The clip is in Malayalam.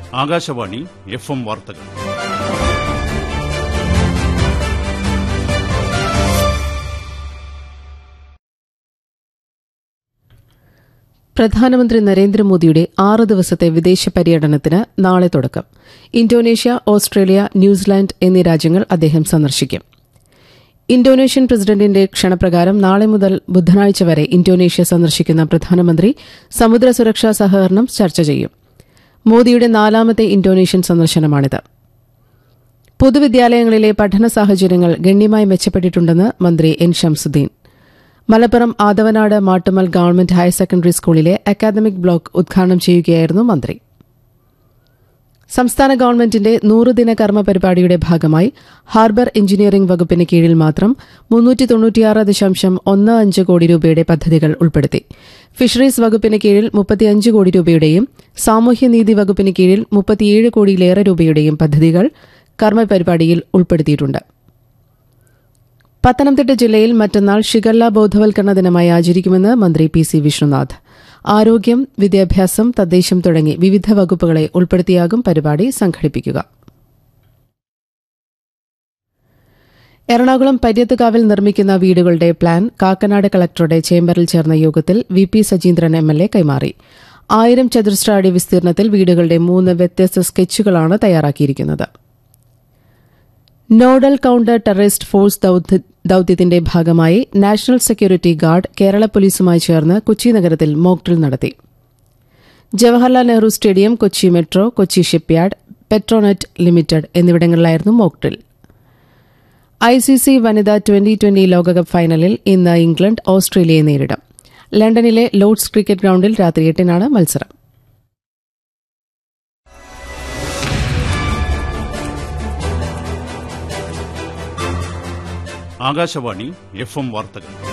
ആകാശവാണി എഫ് എം വാർത്തകൾ പ്രധാനമന്ത്രി നരേന്ദ്രമോദിയുടെ ആറ് ദിവസത്തെ വിദേശ പര്യടനത്തിന് നാളെ തുടക്കം ഇന്തോനേഷ്യ ഓസ്ട്രേലിയ ന്യൂസിലാൻഡ് എന്നീ രാജ്യങ്ങൾ അദ്ദേഹം സന്ദർശിക്കും ഇന്തോനേഷ്യൻ പ്രസിഡന്റിന്റെ ക്ഷണപ്രകാരം നാളെ മുതൽ ബുധനാഴ്ച വരെ ഇന്തോനേഷ്യ സന്ദർശിക്കുന്ന പ്രധാനമന്ത്രി സമുദ്ര സുരക്ഷാ സഹകരണം ചർച്ച ചെയ്യും മോദിയുടെ നാലാമത്തെ ഇന്തോനേഷ്യൻ സന്ദർശനമാണിത് പൊതുവിദ്യാലയങ്ങളിലെ പഠന സാഹചര്യങ്ങൾ ഗണ്യമായി മെച്ചപ്പെട്ടിട്ടുണ്ടെന്ന് മന്ത്രി N Shamsuddin Malappuram Athavanad Mattummal government higher secondary സ്കൂളിലെ അക്കാദമിക് ബ്ലോക്ക് ഉദ്ഘാടനം ചെയ്യുകയായിരുന്നു മന്ത്രി സംസ്ഥാന ഗവൺമെന്റിന്റെ നൂറുദിന കർമ്മ പരിപാടിയുടെ ഭാഗമായി ഹാർബർ എഞ്ചിനീയറിംഗ് വകുപ്പിന് കീഴിൽ മാത്രം മുന്നൂറ്റി തൊണ്ണൂറ്റിയാറ് ദശാംശം ഒന്ന് അഞ്ച് കോടി രൂപയുടെ പദ്ധതികൾ ഉൾപ്പെടുത്തി ഫിഷറീസ് വകുപ്പിന് കീഴിൽ മുപ്പത്തിയഞ്ച് കോടി രൂപയുടെയും സാമൂഹ്യനീതി വകുപ്പിന് കീഴിൽ മുപ്പത്തിയേഴ് കോടിയിലേറെ രൂപയുടെയും പദ്ധതികൾ കർമ്മ പരിപാടിയിൽ ഉൾപ്പെടുത്തിയിട്ടുണ്ട് പത്തനംതിട്ട ജില്ലയിൽ മറ്റന്നാൾ ഷിഗല്ല ബോധവൽക്കരണ ദിനമായി ആചരിക്കുമെന്ന് മന്ത്രി പി സി വിഷ്ണുനാഥ് ആരോഗ്യം വിദ്യാഭ്യാസം തദ്ദേശം തുടങ്ങി വിവിധ വകുപ്പുകളെ ഉൾപ്പെടുത്തിയാകും പരിപാടി സംഘടിപ്പിക്കുക എറണാകുളം പര്യത്തുകാവിൽ നിർമ്മിക്കുന്ന വീടുകളുടെ പ്ലാൻ കാക്കനാട് കളക്ടറുടെ ചേംബറിൽ ചേർന്ന യോഗത്തിൽ V P Sajeendran M L A കൈമാറി ആയിരം ചതുരശ്ര അടി വിസ്തീർണത്തിൽ വീടുകളുടെ മൂന്ന് വ്യത്യസ്ത സ്കെച്ചുകളാണ് തയ്യാറാക്കിയിരിക്കുന്നത് നോഡൽ കൌണ്ടർ ടെററിസ്റ്റ് ഫോഴ്സ് ദൌത്യത്തിന്റെ ഭാഗമായി നാഷണൽ സെക്യൂരിറ്റി ഗാർഡ് കേരള പോലീസുമായി ചേർന്ന് കൊച്ചി നഗരത്തിൽ മോക്ഡ്രിൽ നടത്തി Jawaharlal Nehru stadium Kochi metro Kochi shipyard Petronet limited എന്നിവിടങ്ങളിലായിരുന്നു മോക്ഡ്രിൽ ഐസിസി വനിതാ ട്വന്റി ട്വന്റി ലോകകപ്പ് ഫൈനലിൽ ഇന്ന് ഇംഗ്ലണ്ട് ഓസ്ട്രേലിയയെ നേരിടും ലണ്ടനിലെ ലോർഡ്സ് ക്രിക്കറ്റ് ഗ്രൌണ്ടിൽ രാത്രി എട്ടിനാണ് മത്സരം ആകാശവാണി എഫ് എം വാർത്തകൾ